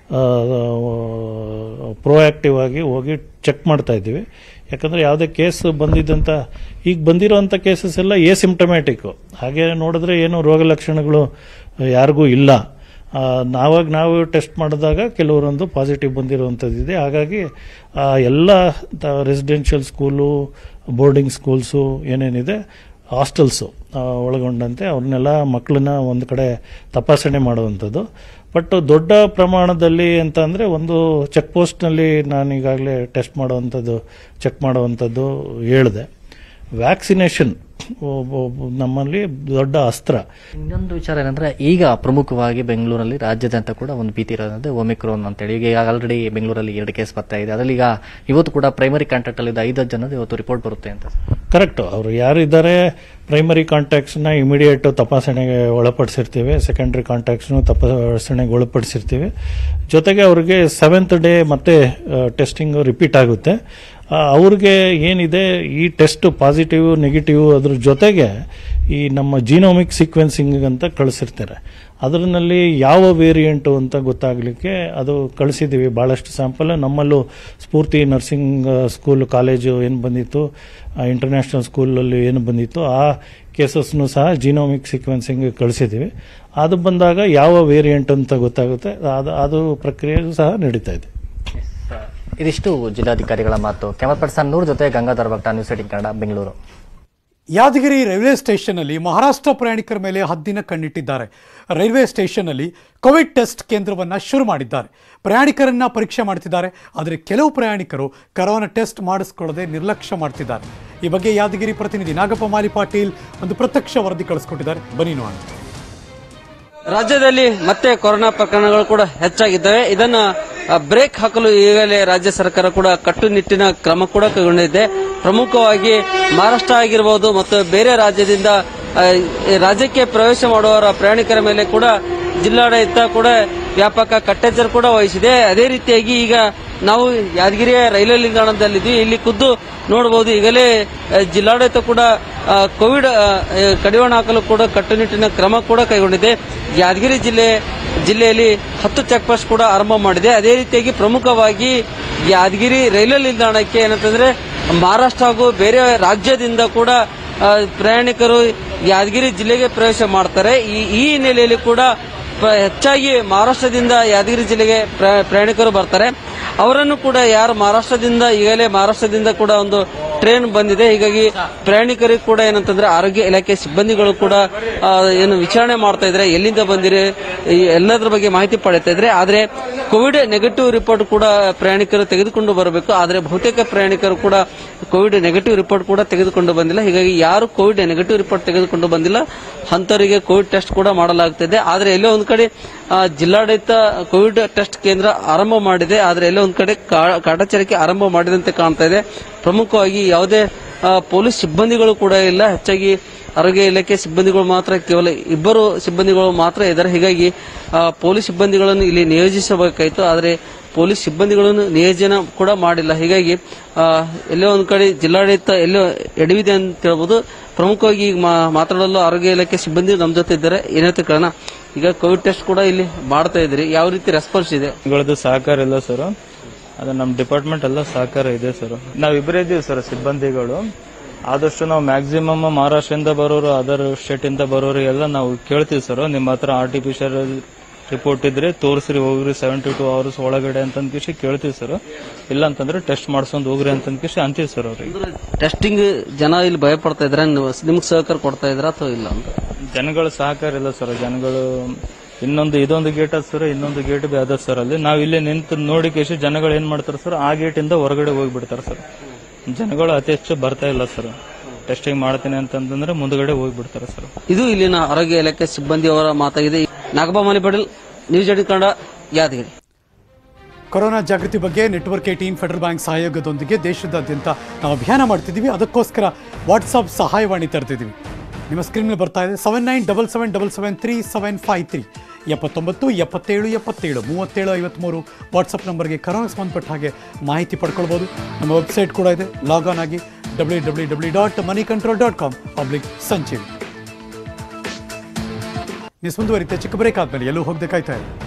ಪ್ರೋಆಕ್ಟಿವ್ ಆಗಿ ಹೋಗಿ ಚೆಕ್ ಮಾಡ್ತಾ ಇದ್ದೀವಿ ಯಾಕಂದ್ರೆ ಯಾವುದೇ ಕೇಸ್ ಬಂದಿದ್ದಂಥ ಈಗ ಬಂದಿರೋಂಥ ಕೇಸಸ್ ಎಲ್ಲ ಎ ಸಿಂಪ್ಟಮ್ಯಾಟಿಕ್ ಹಾಗೆ ನೋಡಿದ್ರೆ ಏನು ರೋಗ ಲಕ್ಷಣಗಳು ಯಾರಿಗೂ ಇಲ್ಲ ಆ, ನಾವಾಗ ನಾವು ಟೆಸ್ಟ್ ಮಾಡಿದಾಗ ಕೆಲವರೊಂದು ಪಾಸಿಟಿವ್ ಬಂದಿರುವಂಥದ್ದಿದೆ ಹಾಗಾಗಿ ಆ, ಎಲ್ಲ ರೆಸಿಡೆನ್ಷಿಯಲ್ ಸ್ಕೂಲು ಬೋರ್ಡಿಂಗ್ ಸ್ಕೂಲ್ಸು ಏನೇನಿದೆ ಹಾಸ್ಟೆಲ್ಸು ಒಳಗೊಂಡಂತೆ ಅವ್ರನ್ನೆಲ್ಲ ಮಕ್ಕಳನ್ನ ಒಂದು ಕಡೆ ತಪಾಸಣೆ ಮಾಡುವಂಥದ್ದು ಬಟ್ ದೊಡ್ಡ ಪ್ರಮಾಣದಲ್ಲಿ ಅಂತ ಅಂದರೆ ಒಂದು ಚೆಕ್ ಪೋಸ್ಟ್ನಲ್ಲಿ ನಾನು ಈಗಾಗಲೇ ಟೆಸ್ಟ್ ಮಾಡುವಂಥದ್ದು ಚೆಕ್ ಮಾಡುವಂಥದ್ದು ಹೇಳಿದೆ ವ್ಯಾಕ್ಸಿನೇಷನ್ ಒಬ್ಬ- ಒಬ್ಬ ನಮ್ಮಲ್ಲಿ ದೊಡ್ಡ ಅಸ್ತ್ರ ಇನ್ನೊಂದು ವಿಚಾರ ಏನಂದ್ರೆ ಈಗ ಪ್ರಮುಖವಾಗಿ ಬೆಂಗಳೂರಲ್ಲಿ ರಾಜ್ಯಾದ್ಯಂತ ಕೂಡ ಒಂದು ಭೀತಿ ಇರೋದಂದ್ರೆ ಒಮಿಕ್ರೋನ್ ಅಂತೇಳಿ ಈಗ ಆಲ್ರೆಡಿ ಬೆಂಗಳೂರಲ್ಲಿ ಎರಡು ಕೇಸ್ ಬರ್ತಾ ಇದೆ ಅದರಲ್ಲಿ ಈಗ ಇವತ್ತು ಕೂಡ ಪ್ರೈಮರಿ ಕಾಂಟ್ಯಾಕ್ಟ್ ಅಲ್ಲಿ ಐದು ಜನದ ಇವತ್ತು ರಿಪೋರ್ಟ್ ಬರುತ್ತೆ ಅಂತ ಕರೆಕ್ಟ್ ಅವರು ಯಾರಿದ್ದಾರೆ ಪ್ರೈಮರಿ ಕಾಂಟ್ಯಾಕ್ಟ್ಸ್ನ ಇಮಿಡಿಯೇಟ್ ತಪಾಸಣೆಗೆ ಒಳಪಡಿಸಿರ್ತೀವಿ ಸೆಕೆಂಡರಿ ಕಾಂಟ್ಯಾಕ್ಟ್ಸ್ನು ತಪಾಸಣೆಗೆ ಒಳಪಡಿಸಿರ್ತೀವಿ ಜೊತೆಗೆ ಅವ್ರಿಗೆ ಸೆವೆಂತ್ ಡೇ ಮತ್ತೆ ಟೆಸ್ಟಿಂಗ್ ರಿಪೀಟ್ ಆಗುತ್ತೆ ಆ, ಅವ್ರಿಗೆ ಏನಿದೆ ಈ ಟೆಸ್ಟ್ ಪಾಸಿಟಿವ್ ನೆಗೆಟಿವ್ ಅದ್ರ ಜೊತೆಗೆ ಈ ನಮ್ಮ ಜೀನೋಮಿಕ್ ಸೀಕ್ವೆನ್ಸಿಂಗ್ ಅಂತ ಕಳಿಸಿರ್ತಾರೆ ಅದರಲ್ಲಿ ಯಾವ ವೇರಿಯಂಟು ಅಂತ ಗೊತ್ತಾಗಲಿಕ್ಕೆ ಅದು ಕಳಿಸಿದ್ದೀವಿ ಭಾಳಷ್ಟು ಸ್ಯಾಂಪಲ್ ನಮ್ಮಲ್ಲೂ ಸ್ಫೂರ್ತಿ ನರ್ಸಿಂಗ್ ಸ್ಕೂಲ್ ಕಾಲೇಜು ಏನು ಬಂದಿತ್ತು ಇಂಟರ್ನ್ಯಾಷನಲ್ ಸ್ಕೂಲಲ್ಲಿ ಏನು ಬಂದಿತ್ತು ಆ ಕೇಸಸ್ನು ಸಹ ಜೀನೋಮಿಕ್ ಸೀಕ್ವೆನ್ಸಿಂಗ್ ಕಳಿಸಿದ್ದೀವಿ ಅದು ಬಂದಾಗ ಯಾವ ವೇರಿಯಂಟ್ ಅಂತ ಗೊತ್ತಾಗುತ್ತೆ ಅದು ಅದು ಪ್ರಕ್ರಿಯೆ ಸಹ ನಡೀತಾ ಇದೆ ಇದಿಷ್ಟು ಜಿಲ್ಲಾಧಿಕಾರಿಗಳ ಮಾತು ಕ್ಯಾಮರಾ ಪರ್ಸನ್ ನೂರ್ ಜೊತೆ Gangadhar Bhakta news eighteen Kannada Bengaluru Yadgir railway ಸ್ಟೇಷನ್ನಲ್ಲಿ ಮಹಾರಾಷ್ಟ್ರ ಪ್ರಯಾಣಿಕರ ಮೇಲೆ ಹದ್ದಿನ ಕಣ್ಣಿಟ್ಟಿದ್ದಾರೆ ರೈಲ್ವೆ ಸ್ಟೇಷನ್ನಲ್ಲಿ ಕೋವಿಡ್ ಟೆಸ್ಟ್ ಕೇಂದ್ರವನ್ನು ಶುರು ಮಾಡಿದ್ದಾರೆ ಪ್ರಯಾಣಿಕರನ್ನ ಪರೀಕ್ಷೆ ಮಾಡ್ತಿದ್ದಾರೆ ಆದರೆ ಕೆಲವು ಪ್ರಯಾಣಿಕರು ಕರೋನಾ ಟೆಸ್ಟ್ ಮಾಡಿಸ್ಕೊಳ್ಳದೆ ನಿರ್ಲಕ್ಷ್ಯ ಮಾಡ್ತಿದ್ದಾರೆ ಈ ಬಗ್ಗೆ ಯಾದಗಿರಿ ಪ್ರತಿನಿಧಿ ನಾಗಪ್ಪ ಮಾಲಿ ಪಾಟೀಲ್ ಒಂದು ಪ್ರತ್ಯಕ್ಷ ವರದಿ ಕಳಿಸ್ಕೊಟ್ಟಿದ್ದಾರೆ ಬನ್ನಿ ನೋಡೋಣ ರಾಜ್ಯದಲ್ಲಿ ಮತ್ತೆ ಕೊರೋನಾ ಪ್ರಕರಣಗಳು ಕೂಡ ಹೆಚ್ಚಾಗಿದ್ದಾವೆ ಇದನ್ನ ಆ, ಬ್ರೇಕ್ ಹಾಕಲು ಈಗಲೇ ರಾಜ್ಯ ಸರ್ಕಾರ ಕೂಡ ಕಟ್ಟುನಿಟ್ಟಿನ ಕ್ರಮ ಕೂಡ ಕೈಗೊಂಡಿದೆ ಪ್ರಮುಖವಾಗಿ ಮಹಾರಾಷ್ಟ್ರ ಆಗಿರಬಹುದು ಮತ್ತು ಬೇರೆ ರಾಜ್ಯದಿಂದ ಆ, ಈ ರಾಜ್ಯಕ್ಕೆ ಪ್ರವೇಶ ಮಾಡುವವರ ಪ್ರಯಾಣಿಕರ ಮೇಲೆ ಕೂಡ ಜಿಲ್ಲಾಡಳಿತ ಕೂಡ ವ್ಯಾಪಕ ಕಟ್ಟೆಚ್ಚರ ಕೂಡ ವಹಿಸಿದೆ ಅದೇ ರೀತಿಯಾಗಿ ಈಗ ನಾವು ಯಾದಗಿರಿಯ ರೈಲ್ವೆ ನಿಲ್ದಾಣದಲ್ಲಿದ್ವಿ ಇಲ್ಲಿ ಖುದ್ದು ನೋಡಬಹುದು ಈಗಲೇ ಆ, ಜಿಲ್ಲಾಡಳಿತ ಕೂಡ ಆ, ಕೋವಿಡ್ ಆ, ಆ, ಕಡಿವಾಣ ಹಾಕಲು ಕೂಡ ಕಟ್ಟುನಿಟ್ಟಿನ ಕ್ರಮ ಕೂಡ ಕೈಗೊಂಡಿದೆ ಯಾದಗಿರಿ ಜಿಲ್ಲೆ ಜಿಲ್ಲೆಯಲ್ಲಿ ಹತ್ತು ಚೆಕ್ ಪೋಸ್ಟ್ ಕೂಡ ಆರಂಭ ಮಾಡಿದೆ ಅದೇ ರೀತಿಯಾಗಿ ಪ್ರಮುಖವಾಗಿ ಯಾದಗಿರಿ ರೈಲ್ವೆ ನಿಲ್ದಾಣಕ್ಕೆ ಏನಂತಂದ್ರೆ ಮಹಾರಾಷ್ಟ್ರ ಹಾಗೂ ಬೇರೆ ರಾಜ್ಯದಿಂದ ಕೂಡ ಆ, ಪ್ರಯಾಣಿಕರು ಯಾದಗಿರಿ ಜಿಲ್ಲೆಗೆ ಪ್ರವೇಶ ಮಾಡ್ತಾರೆ ಈ ಈ ಹಿನ್ನೆಲೆಯಲ್ಲಿ ಕೂಡ ಪ್ರ- ಹೆಚ್ಚಾಗಿ ಮಹಾರಾಷ್ಟ್ರದಿಂದ ಯಾದಗಿರಿ ಜಿಲ್ಲೆಗೆ ಪ್ರ- ಪ್ರಯಾಣಿಕರು ಬರ್ತಾರೆ ಅವರನ್ನು ಕೂಡ ಯಾರು ಮಹಾರಾಷ್ಟ್ರದಿಂದ ಈಗಲೇ ಮಹಾರಾಷ್ಟ್ರದಿಂದ ಕೂಡ ಒಂದು ಟ್ರೈನ್ ಬಂದಿದೆ ಹೀಗಾಗಿ ಪ್ರಯಾಣಿಕರಿಗೆ ಕೂಡ ಏನಂತಂದ್ರೆ ಆರೋಗ್ಯ ಇಲಾಖೆ ಸಿಬ್ಬಂದಿಗಳು ಕೂಡ ಆ, ಏನು ವಿಚಾರಣೆ ಮಾಡ್ತಾ ಇದ್ರೆ ಎಲ್ಲಿಂದ ಬಂದಿರಿ ಈ ಎಲ್ಲದರ ಬಗ್ಗೆ ಮಾಹಿತಿ ಪಡಿತಾ ಇದ್ರೆ ಆದ್ರೆ ಕೋವಿಡ್ ನೆಗೆಟಿವ್ ರಿಪೋರ್ಟ್ ಕೂಡ ಪ್ರಯಾಣಿಕರು ತೆಗೆದುಕೊಂಡು ಬರಬೇಕು ಆದ್ರೆ ಬಹುತೇಕ ಪ್ರಯಾಣಿಕರು ಕೂಡ ಕೋವಿಡ್ ನೆಗೆಟಿವ್ ರಿಪೋರ್ಟ್ ಕೂಡ ತೆಗೆದುಕೊಂಡು ಬಂದಿಲ್ಲ ಹೀಗಾಗಿ ಯಾರು ಕೋವಿಡ್ ನೆಗೆಟಿವ್ ರಿಪೋರ್ಟ್ ತೆಗೆದುಕೊಂಡು ಬಂದಿಲ್ಲ ಅಂತವರಿಗೆ ಕೋವಿಡ್ ಟೆಸ್ಟ್ ಕೂಡ ಮಾಡಲಾಗುತ್ತಿದೆ ಆದ್ರೆ ಎಲ್ಲೋ ಒಂದ್ ಕಡೆ ಆ, ಜಿಲ್ಲಾಡಳಿತ ಕೋವಿಡ್ ಟೆಸ್ಟ್ ಕೇಂದ್ರ ಆರಂಭ ಮಾಡಿದೆ ಆದ್ರೆ ಎಲ್ಲೋ ಒಂದ್ ಕಡೆ ಕಾ- ಕಾಟಾಚಾರಕ್ಕೆ ಆರಂಭ ಮಾಡಿದಂತೆ ಕಾಣ್ತಾ ಇದೆ ಪ್ರಮುಖವಾಗಿ ಯಾವುದೇ ಆ, ಪೊಲೀಸ್ ಸಿಬ್ಬಂದಿಗಳು ಕೂಡ ಇಲ್ಲ ಹೆಚ್ಚಾಗಿ ಆರೋಗ್ಯ ಇಲಾಖೆ ಸಿಬ್ಬಂದಿಗಳು ಮಾತ್ರ ಕೇವಲ ಇಬ್ಬರು ಸಿಬ್ಬಂದಿಗಳು ಮಾತ್ರ ಇದ್ದಾರೆ ಹೀಗಾಗಿ ಆ, ಪೊಲೀಸ್ ಸಿಬ್ಬಂದಿಗಳನ್ನು ಇಲ್ಲಿ ನಿಯೋಜಿಸಬೇಕಾಯಿತು ಆದರೆ ಪೊಲೀಸ್ ಸಿಬ್ಬಂದಿಗಳನ್ನು ನಿಯೋಜನೆ ಕೂಡ ಮಾಡಿಲ್ಲ ಹೀಗಾಗಿ ಆ, ಎಲ್ಲೋ ಒಂದ್ ಕಡೆ ಜಿಲ್ಲಾಡಳಿತ ಎಲ್ಲೋ ಎಡವಿದೆ ಅಂತ ಹೇಳ್ಬೋದು ಪ್ರಮುಖವಾಗಿ ಈಗ ಮಾ- ಮಾತಾಡಲು ಆರೋಗ್ಯ ಇಲಾಖೆ ಸಿಬ್ಬಂದಿ ನಮ್ಮ ಜೊತೆ ಇದ್ದಾರೆ ಏನಂತ ಕೇಳೋಣ ಈಗ ಕೋವಿಡ್ ಟೆಸ್ಟ್ ಕೂಡ ಇಲ್ಲಿ ಮಾಡ್ತಾ ಇದ್ರಿ ಯಾವ ರೀತಿ ರೆಸ್ಪಾನ್ಸ್ ಇದೆ ಗಳದ್ದು ಸಹಕಾರ ಇಲ್ಲ ಸರ್ ಅದು ನಮ್ಮ ಡಿಪಾರ್ಟ್ಮೆಂಟ್ ಎಲ್ಲ ಸಹಕಾರ ಇದೆ ಸರ್ ನಾವಿಬ್ಬರೇ ಇದೀವಿ ಸರ್ ಸಿಬ್ಬಂದಿಗಳು ಆದಷ್ಟು ನಾವು ಮ್ಯಾಕ್ಸಿಮಮ್ ಮಹಾರಾಷ್ಟ್ರದಿಂದ ಬರೋರು ಅದರ್ ಸ್ಟೇಟ್ ಇಂದ ಬರೋರು ಎಲ್ಲ ನಾವು ಕೇಳ್ತೀವಿ ಸರ್ ನಿಮ್ಮ ಹತ್ರ ಆರ್ಟಿಫಿಷಿಯಲ್ ರಿಪೋರ್ಟ್ ಇದ್ರೆ ತೋರಿಸ್ರಿ ಹೋಗ್ರಿ ಸೆವೆಂಟಿ ಟೂ ಅವರ್ಸ್ ಒಳಗಡೆ ಅಂತ ಕಿಶಿ ಕೇಳ್ತೀವಿ ಸರ್ ಇಲ್ಲ ಅಂತಂದ್ರೆ ಟೆಸ್ಟ್ ಮಾಡ್ಸ್ಕೊಂಡ್ ಹೋಗ್ರಿ ಅಂತ ಕಿಶಿ ಅಂತೀವಿ ಸರ್ ಅವ್ರಿಗೆ ಟೆಸ್ಟಿಂಗ್ ಜನ ಇಲ್ಲಿ ಭಯ ಪಡ್ತಾ ಇದ್ರೆ ನಿಮ್ಗೆ ಸಹಕಾರ ಕೊಡ್ತಾ ಇದ್ರ ಅಥವಾ ಇಲ್ಲ ಅಂತ ಜನಗಳ ಸಹಕಾರ ಇಲ್ಲ ಸರ್ ಜನಗಳು ಇನ್ನೊಂದು ಇದೊಂದು ಗೇಟ್ ಅದ ಸರ್ ಇನ್ನೊಂದು ಗೇಟ್ ಬಿ ಅದ ಸರ್ ಅಲ್ಲಿ ನಾವ್ ಇಲ್ಲಿ ನಿಂತು ನೋಡಿ ಕೇಶಿ ಜನಗಳು ಏನ್ ಮಾಡ್ತಾರೆ ಸರ್ ಆ ಗೇಟ್ ಇಂದ ಹೊರಗಡೆ ಹೋಗ್ಬಿಡ್ತಾರೆ ಸರ್ ಜನಗಳು ಅತಿ ಹೆಚ್ಚು ಬರ್ತಾ ಇಲ್ಲ ಸರ್ ಟೆಸ್ಟಿಂಗ್ ಮಾಡ್ತೀನಿ ಅಂತಂದ್ರೆ ಮುಂದ್ಗಡೆ ಹೋಗ್ಬಿಡ್ತಾರೆ ಸರ್ ಇದು ಇಲ್ಲಿನ ಆರೋಗ್ಯ ಇಲಾಖೆ ಸಿಬ್ಬಂದಿಯವರ ಮಾತಾಗಿದೆ Nagappa Mani Patel news eighteen Kannada Yadgir corona ಜಾಗೃತಿ ಬಗ್ಗೆ ನೆಟ್ವರ್ಕ್ ಏಟೀನ್ ಫೆಡರಲ್ ಬ್ಯಾಂಕ್ ಸಹಯೋಗದೊಂದಿಗೆ ದೇಶದಾದ್ಯಂತ ನಾವು ಅಭಿಯಾನ ಮಾಡ್ತಿದ್ದೀವಿ ಅದಕ್ಕೋಸ್ಕರ ವಾಟ್ಸಪ್ ಸಹಾಯವಾಣಿ ತರ್ತಿದ್ದೀವಿ ನಿಮ್ಮ ಸ್ಕ್ರೀನ್ ಮೇಲೆ ಬರ್ತಾ ಇದೆ seven nine double seven double seven three seven five three ಎಪ್ಪತ್ತೊಂಬತ್ತು ಎಪ್ಪತ್ತೇಳು ಎಪ್ಪತ್ತೇಳು ಮೂವತ್ತೇಳು ಐವತ್ತ್ಮೂರು ವಾಟ್ಸಪ್ ನಂಬರ್ಗೆ ಕರೋನಾ ಸಂಬಂಧಪಟ್ಟ ಹಾಗೆ ಮಾಹಿತಿ ಪಡ್ಕೊಳ್ಬೋದು ನಮ್ಮ ವೆಬ್ಸೈಟ್ ಕೂಡ ಇದೆ ಲಾಗ್ ಆನ್ ಆಗಿ W W W dot money control dot com public ಸಂಚೀವಿ ನ್ಯೂಸ್ ಮುಂದುವರಿತೆ ಚಿಕ್ಕ ಬ್ರೇಕ್ ಆದ್ಮೇಲೆ ಎಲ್ಲೂ ಹೋಗದೆ ಕಾಯ್ತಾ ಇದೆ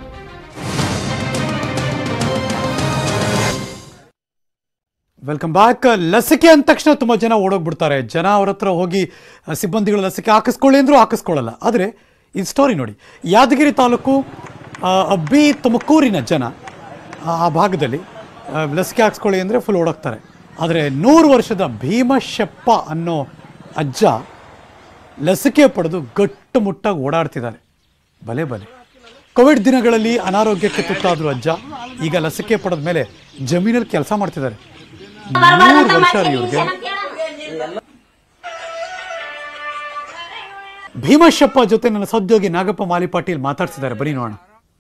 ವೆಲ್ಕಮ್ ಬ್ಯಾಕ್ ಲಸಿಕೆ ಅಂದ ತಕ್ಷಣ ತುಂಬ ಜನ ಓಡೋಗ್ಬಿಡ್ತಾರೆ ಜನ ಅವ್ರ ಹತ್ರ ಹೋಗಿ ಆ, ಸಿಬ್ಬಂದಿಗಳು ಲಸಿಕೆ ಹಾಕಿಸ್ಕೊಳ್ಳಿ ಅಂದ್ರೂ ಹಾಕಿಸ್ಕೊಳ್ಳಲ್ಲ ಆದರೆ ಈ ಸ್ಟೋರಿ ನೋಡಿ ಯಾದಗಿರಿ ತಾಲೂಕು ಆ, ಅಬ್ಬಿ ತುಮಕೂರಿನ ಜನ ಆ ಆ ಭಾಗದಲ್ಲಿ ಆ, ಲಸಿಕೆ ಹಾಕ್ಸ್ಕೊಳ್ಳಿ ಅಂದರೆ ಫುಲ್ ಓಡೋಗ್ತಾರೆ ಆದರೆ ನೂರು ವರ್ಷದ ಭೀಮಶೆಪ್ಪ ಅನ್ನೋ ಅಜ್ಜ ಲಸಿಕೆ ಪಡೆದು ಗಟ್ಟು ಮುಟ್ಟಾಗಿ ಓಡಾಡ್ತಿದ್ದಾರೆ ಬಲೆ ಬಲೆ ಕೋವಿಡ್ ದಿನಗಳಲ್ಲಿ ಅನಾರೋಗ್ಯಕ್ಕೆ ತುತ್ತಾದ್ರು ಅಜ್ಜ ಈಗ ಲಸಿಕೆ ಪಡೆದ ಮೇಲೆ ಜಮೀನಲ್ಲಿ ಕೆಲಸ ಮಾಡ್ತಿದ್ದಾರೆ ನೂರು ವರ್ಷ ರೀ ಇವ್ರಿಗೆ ಭೀಮಶಪ್ಪ ಜೊತೆ ನನ್ನ ಸಹೋದ್ಯೋಗಿ ನಾಗಪ್ಪ ಮಾಲಿ ಪಾಟೀಲ್ ಮಾತಾಡ್ಸಿದ್ದಾರೆ ಬನ್ನಿ ನೋಡೋಣ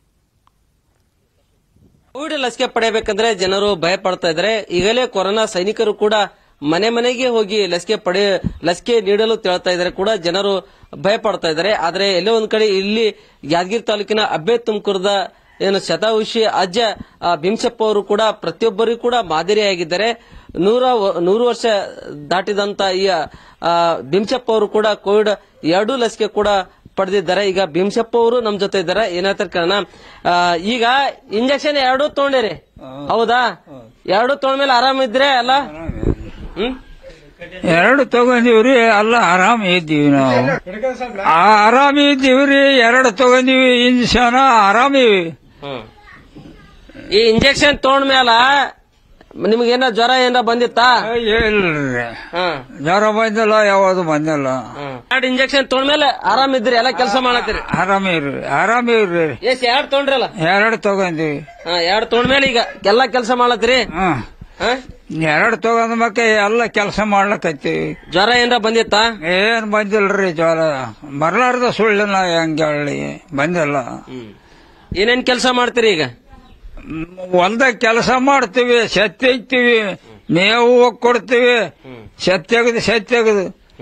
ಕೋವಿಡ್ ಲಸಿಕೆ ಪಡೆಯಬೇಕಂದ್ರೆ ಜನರು ಭಯ ಪಡ್ತಾ ಇದ್ದಾರೆ ಈಗಲೇ ಕೊರೋನಾ ಸೈನಿಕರು ಕೂಡ ಮನೆ ಮನೆಗೆ ಹೋಗಿ ಲಸಿಕೆ ಪಡೆ ಲಸಿಕೆ ನೀಡಲು ತೇಳ್ತಾ ಇದ್ದಾರೆ ಕೂಡ ಜನರು ಭಯ ಪಡ್ತಾ ಇದ್ದಾರೆ ಆದ್ರೆ ಎಲ್ಲೋ ಒಂದ್ ಕಡೆ ಇಲ್ಲಿ ಯಾದಗಿರಿ ತಾಲೂಕಿನ ಅಬ್ಬೆ ತುಮಕೂರದ ಏನು ಶತಾಯುಷಿ ಅಜ್ಜ ಆ, ಭೀಮಸಪ್ಪ ಅವರು ಕೂಡ ಪ್ರತಿಯೊಬ್ಬರಿಗೂ ಕೂಡ ಮಾದರಿಯಾಗಿದ್ದಾರೆ ನೂರ ವ- ನೂರು ವರ್ಷ ದಾಟಿದಂತ ಈ ಆ, ಭೀಮಸಪ್ಪ ಅವರು ಕೂಡ ಕೋವಿಡ್ ಎರಡು ಲಸಿಕೆ ಕೂಡ ಪಡೆದಿದ್ದಾರೆ ಈಗ ಭೀಮಸಪ್ಪ ಅವರು ನಮ್ ಜೊತೆ ಇದ್ದಾರೆ ಏನಾಯ್ತಾರೆ ಕಾರಣ ಆ, ಈಗ ಇಂಜೆಕ್ಷನ್ ಎರಡು ತಗೊಂಡಿರಿ ಹೌದಾ ಎರಡು ತಗೊಂಡ್ಮೇಲೆ ಆರಾಮಿದ್ರೆ ಅಲ್ಲ ಹ್ಮ್ ಎರಡು ತಗೊಂಡಿವ್ರಿ ಅಲ್ಲ ಆರಾಮ ಇದ್ದೀವಿ ನಾವು ಆರಾಮ ಇದ್ದೀವ್ರಿ ಎರಡು ತಗೊಂಡಿವಿ ಇಂಜೆಕ್ಷನ್ ಆರಾಮಿವಿ ಹ್ಮ್. ಈ ಇಂಜೆಕ್ಷನ್ ತಗೊಂಡ್ಮೇಲ ನಿಮ್ಗೇನ ಜ್ವರ ಏನಾರ ಬಂದಿತ್ತಾ ಇಲ್ರಿ ಹ್ಮ್ ಜ್ವರ ಬಂದಿಲ್ಲ ಯಾವುದು ಬಂದಿಲ್ಲ ಎರಡು ಇಂಜೆಕ್ಷನ್ ತಗೊಂಡ್ಮೇಲೆ ಆರಾಮಿದ್ರಿ ಎಲ್ಲ ಕೆಲಸ ಮಾಡತ್ತೀರಿ ಆರಾಮಿವ್ರಿ ಆರಾಮಿವ್ರಿ ಎಷ್ಟ್ ಎರಡ್ ತಗೊಂಡ್ರಲ್ಲ ಎರಡು ತಗೊಂಡಿವಿ ಹಾ ಎರಡ್ ತಗೊಂಡ್ಮೇಲೆ ಈಗ ಎಲ್ಲಾ ಕೆಲಸ ಮಾಡತ್ತೀರಿ ಹ್ಮ್ ಹಾ ಎರಡು ತಗೊಂಡ ಮಕ್ಕ ಎಲ್ಲ ಕೆಲಸ ಮಾಡ್ಲಕತ್ತೀವಿ ಜ್ವರ ಏನಾರ ಬಂದಿತ್ತಾ ಏನ್ ಬಂದಿಲ್ರಿ ಜ್ವರ ಬರ್ಲಾರ್ದ ಸುಳ್ಳಿನ ಹೆಂಗ ಹೇಳಿ ಬಂದಿಲ್ಲ ಏನೇನ್ ಕೆಲಸ ಮಾಡ್ತೀರಿ ಈಗ ಹೊಲ್ದಾಗ ಕೆಲಸ ಮಾಡ್ತೀವಿ ಸತ್ಯ ಇಕ್ತೀವಿ ಮೇವು ಕೊಡ್ತೀವಿ ಸತ್ಯ ತೆಗದು ಸತ್ಯ ತೆಗದು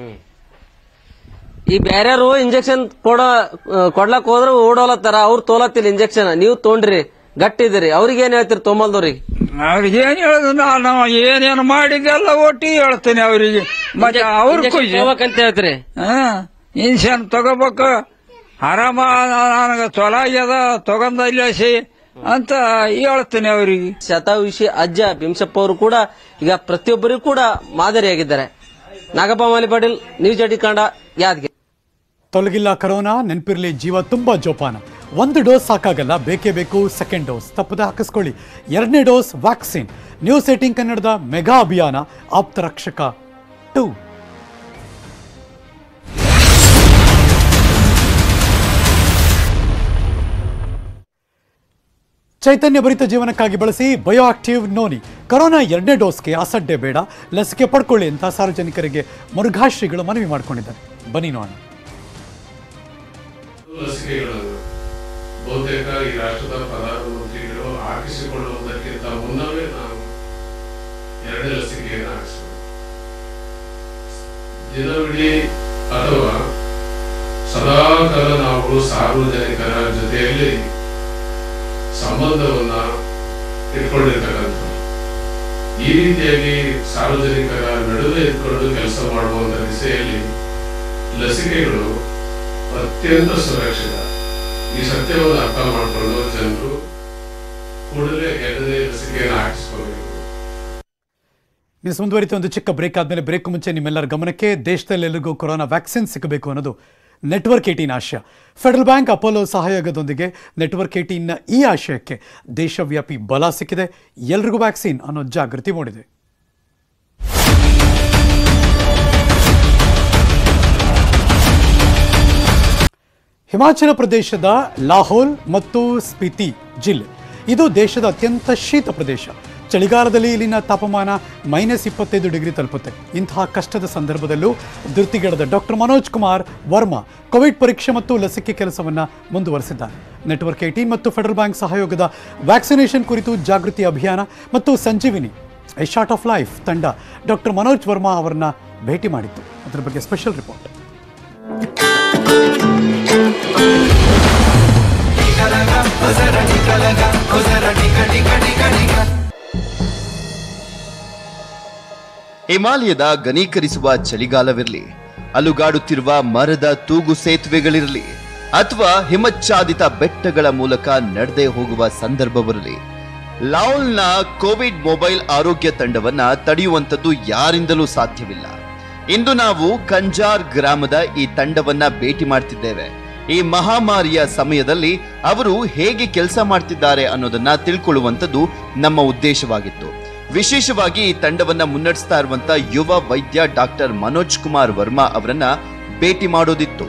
ಈ ಬ್ಯಾರ್ಯಾರು ಇಂಜೆಕ್ಷನ್ ಕೊಡ ಕೊಡ್ಲಕ್ ಹೋದ್ರ ಓಡೋಲತ್ತಾರ ಅವ್ರು ತೋಲತ್ತಿಲ್ಲ ಇಂಜೆಕ್ಷನ್ ನೀವು ತೊಗೊಂಡ್ರಿ ಗಟ್ಟಿದಿರಿ ಅವ್ರಿಗೆ ಏನ್ ಹೇಳ್ತೀರಿ ತೊಂಬಲ್ದವ್ರಿಗೆ ಅವ್ರಿಗೆ ಏನ್ ಹೇಳುದು ನಾನು ಏನೇನು ಮಾಡಿದ್ದೆಲ್ಲ ಒಟ್ಟಿಗೆ ಹೇಳ್ತೇನೆ ಅವರಿಗೆ ಮತ್ತೆ ಅವ್ರ ಖುಷಿ ಅಂತ ಹೇಳ್ತೀರಿ ಇನ್ಶನ್ ತಗೋಬೇಕು ಆರಾಮ ನನಗೆ ಚೊಲೋ ಆಗ್ಯದ ತಗೊಂಡ ಇಲ್ಲಸಿ ಅಂತ ಹೇಳ್ತೇನೆ ಅವರಿಗೆ ಶತಾಯುಷಿ ಅಜ್ಜ ಭೀಮಸಪ್ಪ ಅವರು ಕೂಡ ಈಗ ಪ್ರತಿಯೊಬ್ಬರಿಗೂ ಕೂಡ ಮಾದರಿಯಾಗಿದ್ದಾರೆ Nagappa Mali Patil news eighteen Kannada Yadgir ತೊಲಗಿಲ್ಲ corona ನೆನಪಿರ್ಲಿ ಜೀವ ತುಂಬಾ ಜೋಪಾನ ಒಂದು ಡೋಸ್ ಸಾಕಾಗಲ್ಲ ಬೇಕೇ ಬೇಕು ಸೆಕೆಂಡ್ ಡೋಸ್ ತಪ್ಪದೆ ಹಾಕಿಸ್ಕೊಳ್ಳಿ ಎರಡನೇ ಡೋಸ್ ವ್ಯಾಕ್ಸಿನ್ ನ್ಯೂಸ್ ಏಟಿಂಗ್ ಕನ್ನಡದ ಮೆಗಾ ಅಭಿಯಾನ ಆಪ್ತ ರಕ್ಷಕ ಟೂ ಚೈತನ್ಯ ಭರಿತ ಜೀವನಕ್ಕಾಗಿ ಬಳಸಿ ಬಯೋ ಆಕ್ಟಿವ್ ನೋನಿ ಕೊರೋನಾ ಎರಡನೇ ಡೋಸ್ಗೆ ಅಸಡ್ಡೆ ಬೇಡ ಲಸಿಕೆ ಪಡ್ಕೊಳ್ಳಿ ಅಂತ ಸಾರ್ವಜನಿಕರಿಗೆ ಮುರುಘಾಶ್ರೀಗಳು ಮನವಿ ಮಾಡಿಕೊಂಡಿದ್ದಾರೆ ಬನ್ನಿ ನೋಡೋಣ ಲಸಿಕೆಗಳನ್ನು ಬಹುತೇಕ ಈ ರಾಷ್ಟ್ರದ ಪ್ರಧಾನಮಂತ್ರಿಗಳು ಹಾಕಿಸಿಕೊಳ್ಳುವುದಕ್ಕಿಂತ ಮುನ್ನವೇ ನಾವು ಎರಡನೇ ಲಸಿಕೆಯನ್ನು ಹಾಕಿಸಬೇಕು ದಿನವಿಡೀ ಅಥವಾ ಸದಾಕಾಲ ನಾವು ಸಾರ್ವಜನಿಕರ ಜೊತೆಯಲ್ಲಿ ಸಂಬಂಧವನ್ನ ಇಟ್ಕೊಂಡಿರ್ತಕ್ಕಂಥ ಈ ರೀತಿಯಾಗಿ ಸಾರ್ವಜನಿಕರ ನಡುವೆ ಇಟ್ಕೊಂಡು ಕೆಲಸ ಮಾಡುವಂತ ದಿಸೆಯಲ್ಲಿ ಲಸಿಕೆಗಳು ಅತ್ಯಂತ ಸುರಕ್ಷಿತ ಈ ಸತ್ಯವನ್ನು ಅರ್ಥ ಮಾಡಿಕೊಂಡು ಜನರು ಕೂಡಲೇ ಎರಡನೇ ಲಸಿಕೆಯನ್ನು ಹಾಕಿಸ್ಕೋಬೇಕು ನ್ಯೂಸ್ ಮುಂದುವರಿತ ಒಂದು ಚಿಕ್ಕ ಬ್ರೇಕ್ ಆದಮೇಲೆ ಬ್ರೇಕ್ ಮುಂಚೆ ನಿಮ್ಮೆಲ್ಲರ ಗಮನಕ್ಕೆ ದೇಶದಲ್ಲಿ ಎಲ್ರಿಗೂ ಕೊರೋನಾ ವ್ಯಾಕ್ಸಿನ್ ಸಿಗಬೇಕು ಅನ್ನೋದು ನೆಟ್ವರ್ಕ್ ಏಟೀನ್ ಆಶಯ ಫೆಡರಲ್ ಬ್ಯಾಂಕ್ ಅಪೋಲೋ ಸಹಯೋಗದೊಂದಿಗೆ ನೆಟ್ವರ್ಕ್ ಏಟೀನ್ನ ಈ ಆಶಯಕ್ಕೆ ದೇಶವ್ಯಾಪಿ ಬಲ ಸಿಕ್ಕಿದೆ ಎಲ್ರಿಗೂ ವ್ಯಾಕ್ಸಿನ್ ಅನ್ನೋ ಜಾಗೃತಿ ಮೂಡಿದೆ ಹಿಮಾಚಲ ಪ್ರದೇಶದ ಲಾಹೋಲ್ ಮತ್ತು ಸ್ಪಿತಿ ಜಿಲ್ಲೆ ಇದು ದೇಶದ ಅತ್ಯಂತ ಶೀತ ಪ್ರದೇಶ ಚಳಿಗಾಲದಲ್ಲಿ ಇಲ್ಲಿನ ತಾಪಮಾನ ಮೈನಸ್ ಇಪ್ಪತ್ತೈದು ಡಿಗ್ರಿ ತಲುಪುತ್ತೆ ಇಂತಹ ಕಷ್ಟದ ಸಂದರ್ಭದಲ್ಲೂ ಧೃತಿಗೆಡದ ಡಾಕ್ಟರ್ ಮನೋಜ್ ಕುಮಾರ್ ವರ್ಮಾ ಕೋವಿಡ್ ಪರೀಕ್ಷೆ ಮತ್ತು ಲಸಿಕೆ ಕೆಲಸವನ್ನು ಮುಂದುವರೆಸಿದ್ದಾರೆ ನೆಟ್ವರ್ಕ್ ಏಟೀನ್ ಮತ್ತು ಫೆಡರಲ್ ಬ್ಯಾಂಕ್ ಸಹಯೋಗದ ವ್ಯಾಕ್ಸಿನೇಷನ್ ಕುರಿತು ಜಾಗೃತಿ ಅಭಿಯಾನ ಮತ್ತು Sanjeevini a shot of life ತಂಡ ಡಾಕ್ಟರ್ ಮನೋಜ್ ವರ್ಮಾ ಅವರನ್ನ ಭೇಟಿ ಮಾಡಿತ್ತು ಅದರ ಬಗ್ಗೆ ಸ್ಪೆಷಲ್ ರಿಪೋರ್ಟ್ ಹಿಮಾಲಯದ ಘನೀಕರಿಸುವ ಚಳಿಗಾಲವಿರಲಿ ಅಲುಗಾಡುತ್ತಿರುವ ಮರದ ತೂಗು ಸೇತುವೆಗಳಿರಲಿ ಅಥವಾ ಹಿಮಚ್ಛಾದಿತ ಬೆಟ್ಟಗಳ ಮೂಲಕ ನಡೆದೇ ಹೋಗುವ ಸಂದರ್ಭವಿರಲಿ ಲಾಲ್ನ ಕೋವಿಡ್ ಮೊಬೈಲ್ ಆರೋಗ್ಯ ತಂಡವನ್ನ ತಡೆಯುವಂಥದ್ದು ಯಾರಿಂದಲೂ ಸಾಧ್ಯವಿಲ್ಲ ಇಂದು ನಾವು ಕಂಜಾರ್ ಗ್ರಾಮದ ಈ ತಂಡವನ್ನ ಭೇಟಿ ಮಾಡ್ತಿದ್ದೇವೆ ಈ ಮಹಾಮಾರಿಯ ಸಮಯದಲ್ಲಿ ಅವರು ಹೇಗೆ ಕೆಲಸ ಮಾಡ್ತಿದ್ದಾರೆ ಅನ್ನೋದನ್ನ ತಿಳ್ಕೊಳ್ಳುವಂಥದ್ದು ನಮ್ಮ ಉದ್ದೇಶವಾಗಿತ್ತು ವಿಶೇಷವಾಗಿ ಈ ತಂಡವನ್ನ ಮುನ್ನಡೆಸ್ತಾ ಇರುವಂತ ಯುವ ವೈದ್ಯ ಡಾಕ್ಟರ್ ಮನೋಜ್ ಕುಮಾರ್ ವರ್ಮಾ ಅವರನ್ನ ಭೇಟಿ ಮಾಡೋದಿತ್ತು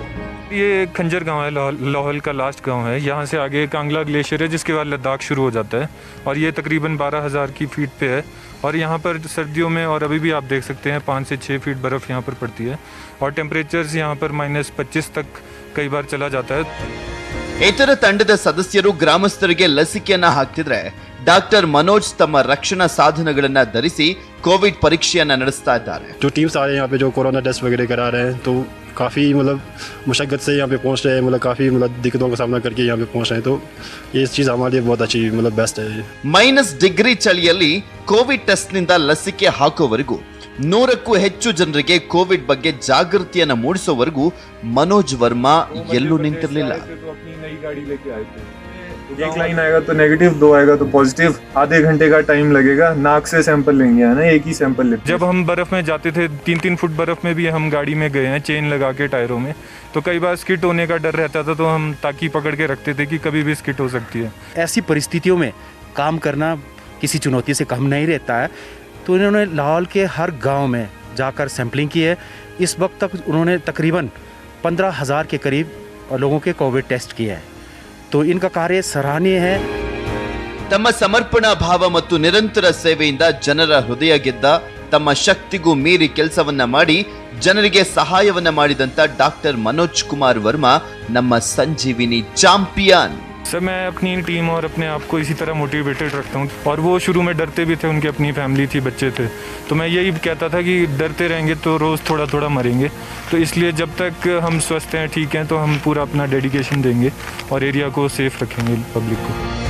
ये खंजर गांव है लाहौल लाहौल का लास्ट गांव है यहाँ से आगे कांगला ग्लेशियर है जिसके बाद लद्दाख शुरू हो जाता है और ये तकरीबन 12,000 की फीट पे है और यहाँ पर सर्दियों में और अभी भी आप देख सकते हैं पाँच से छः फीट बर्फ़ यहाँ पर पड़ती है और टेम्परेचर्स यहाँ पर माइनस पच्चीस तक कई बार चला जाता है ಇತರ ತಂಡದ ಸದಸ್ಯರು ಗ್ರಾಮಸ್ಥರಿಗೆ ಲಸಿಕೆಯನ್ನ ಹಾಕ್ತಿದ್ರೆ ಡಾಕ್ಟರ್ ಮನೋಜ್ ತಮ್ಮ ರಕ್ಷಣಾ ಸಾಧನಗಳನ್ನ ಧರಿಸಿ ಕೋವಿಡ್ ಪರೀಕ್ಷೆಯನ್ನ ನಡೆಸ್ತಾ ಇದ್ದಾರೆ जो टीम्स आ रहे हैं यहाँ पे जो कोरोना टेस्ट वगैरह करा रहे हैं तो काफ़ी मतलब मुशक्क़त से यहाँ पे पहुँच रहे हैं मतलब काफ़ी मतलब दिक्कतों का सामना करके यहाँ पे पहुँच रहे हैं तो ये चीज़ हमारे लिए बहुत अच्छी मतलब बेस्ट है ಮೈನಸ್ ಡಿಗ್ರಿ ಚಳಿಯಲ್ಲಿ ಕೋವಿಡ್ ಟೆಸ್ಟ್ನಿಂದ ಲಸಿಕೆ ಹಾಕೋವರೆಗೂ ನೂರಕ್ಕೂ ಹೆಚ್ಚು ಜನರಿಗೆ ಕೋವಿಡ್ ಬಗ್ಗೆ ಜಾಗೃತಿಯನ್ನ ಮೂಡಿಸೋವರೆಗೂ ಮನೋಜ್ ವರ್ಮಾ ಎಲ್ಲೂ ನಿಂತಿರಲಿಲ್ಲ तो अपनी नई गाड़ी लेके आए थे एक लाइन आएगा तो नेगेटिव दो आएगा तो पॉजिटिव आधे घंटे का टाइम लगेगा नाक से सैंपल लेंगे है ना एक ही सैंपल लेते जब हम बर्फ़ में जाते थे तीन तीन फुट बर्फ़ में भी हम गाड़ी में गए हैं चेन लगा के टायरों में तो कई बार स्किट होने का डर रहता था तो हम ताकि पकड़ के रखते थे कि कभी भी स्किट हो सकती है ऐसी परिस्थितियों में काम करना किसी चुनौती से कम नहीं रहता है तो इन्होंने लाहौल के हर गांव में जाकर सैंपलिंग की है इस वक्त तक उन्होंने तकरीबन पंद्रह हज़ार के करीब लोगों के कोविड टेस्ट किए हैं तो इनका कार्य सराहनीय है ತಮ್ಮ ಸಮರ್ಪಣಾ ಭಾವ ಮತ್ತು ನಿರಂತರ ಸೇವೆಯಿಂದ ಜನರ ಹೃದಯ ಗೆದ್ದ ತಮ್ಮ ಶಕ್ತಿಗೂ ಮೀರಿ ಕೆಲಸವನ್ನ ಮಾಡಿ ಜನರಿಗೆ ಸಹಾಯವನ್ನ ಮಾಡಿದಂತ ಡಾಕ್ಟರ್ ಮನೋಜ್ ಕುಮಾರ್ ವರ್ಮಾ ನಮ್ಮ ಸಂಜೀವಿನಿ ಚಾಂಪಿಯನ್ सर मैं अपनी टीम और अपने आप को इसी तरह मोटिवेटेड रखता हूँ और वो शुरू में डरते भी थे उनकी अपनी फैमिली थी बच्चे थे तो मैं यही कहता था कि डरते रहेंगे तो रोज़ थोड़ा थोड़ा मरेंगे तो इसलिए जब तक हम स्वस्थ हैं ठीक हैं तो हम पूरा अपना डेडिकेशन देंगे और एरिया को सेफ रखेंगे पब्लिक को